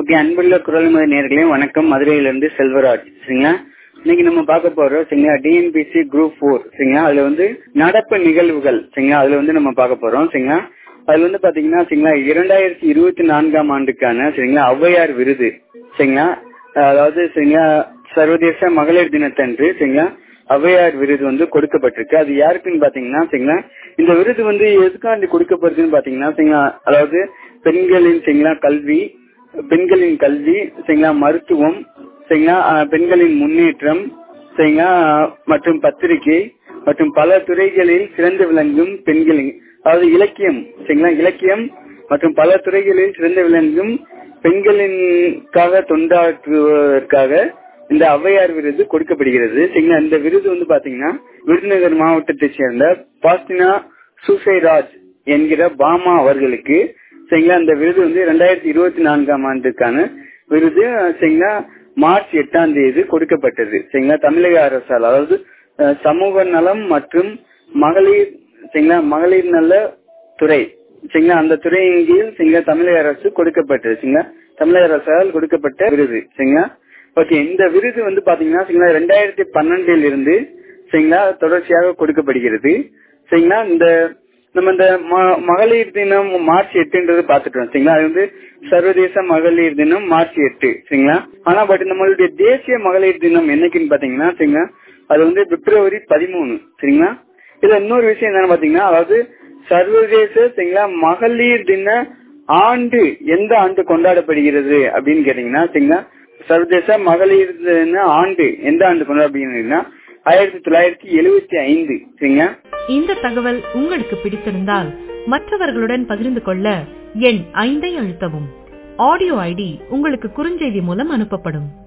okay அன்புள்ள குரல்முறை நேர்களே வணக்கம் மதுரையிலிருந்து செல்வராஜ் சரிங்களா இன்னைக்கு நம்ம பார்க்க போறோம் சரிங்களா டிஎன்பிசி குரூப் ஃபோர் சரிங்களா அதுல வந்து நடப்பு நிகழ்வுகள் சரிங்களா அதுல வந்து நம்ம பார்க்க போறோம் சரிங்களா அதுல வந்து பாத்தீங்கன்னா சரிங்களா இரண்டாயிரத்தி இருபத்தி நான்காம் ஆண்டுக்கான சரிங்களா ஔவையார் விருது சரிங்களா அதாவது சரிங்களா சர்வதேச மகளிர் தினத்தன்று சரிங்களா ஔவையார் விருது வந்து கொடுக்கப்பட்டிருக்கு அது யாருக்குன்னு பாத்தீங்கன்னா சரிங்களா இந்த விருது வந்து எதுக்காண்டி கொடுக்கப்படுதுன்னு பாத்தீங்கன்னா சரிங்களா அதாவது பெண்களின் சரிங்களா கல்வி பெண்களின் கல்வி சரிங்களா மருத்துவம் சரிங்களா அஹ், பெண்களின் முன்னேற்றம் சரிங்களா மற்றும் பத்திரிகை மற்றும் பல துறைகளில் சிறந்து விளங்கும் பெண்களின் அதாவது இலக்கியம் சரிங்களா இலக்கியம் மற்றும் பல துறைகளில் சிறந்து விளங்கும் பெண்களின்காக தொண்டாற்றுவதற்காக இந்த ஔவையார் விருது கொடுக்கப்படுகிறது சரிங்களா இந்த விருது வந்து பாத்தீங்கன்னா விருதுநகர் மாவட்டத்தை சேர்ந்த பாஸ்டினா சுசைராஜ் என்கிற பாமா அவர்களுக்கு சரிங்களா இந்த விருது வந்து ரெண்டாயிரத்தி இருபத்தி நான்காம் ஆண்டுக்கான விருது சரிங்களா மார்ச் எட்டாம் தேதி கொடுக்கப்பட்டது சரிங்களா தமிழக அரசால் அதாவது அஹ், சமூக நலம் மற்றும் மகளிர் சரிங்களா மகளிர் நல துறை சரிங்களா அந்த துறையின் கீழ் சரிங்களா தமிழக அரசு கொடுக்கப்பட்டது சரிங்களா தமிழக அரசால் கொடுக்கப்பட்ட விருது சரிங்களா ஓகே இந்த விருது வந்து பாத்தீங்கன்னா சரிங்களா ரெண்டாயிரத்தி பன்னெண்டில் இருந்து சரிங்களா தொடர்ச்சியாக கொடுக்கப்படுகிறது சரிங்களா இந்த நம்ம இந்த ம- மகளிர் தினம் மார்ச் எட்டுன்றது பாத்துட்டோம் சரிங்களா அது வந்து சர்வதேச மகளிர் தினம் மார்ச் எட்டு சரிங்களா ஆனா பட் நம்மளுடைய தேசிய மகளிர் தினம் என்னைக்குன்னு பாத்தீங்கன்னா சரிங்களா அது வந்து பிப்ரவரி பதிமூணு சரிங்களா இதுல இன்னொரு விஷயம் என்னன்னு பாத்தீங்கன்னா அதாவது சர்வதேச சரிங்களா மகளிர் தின ஆண்டு எந்த ஆண்டு கொண்டாடப்படுகிறது அப்படின்னு கேட்டீங்கன்னா சரிங்களா சர்வதேச மகளிர் தின ஆண்டு எந்த ஆண்டு கொண்டாடப்படுகிறதுனா ஆயிரத்தி தொள்ளாயிரத்தி எழுவத்தி ஐந்து சரிங்களா இந்த தகவல் உங்களுக்கு பிடித்திருந்தால் மற்றவர்களுடன் பகிர்ந்து கொள்ள எண் ஐந்தை அழுத்தவும் ஆடியோ ஐடி உங்களுக்கு குறுஞ்செய்தி மூலம் அனுப்பப்படும்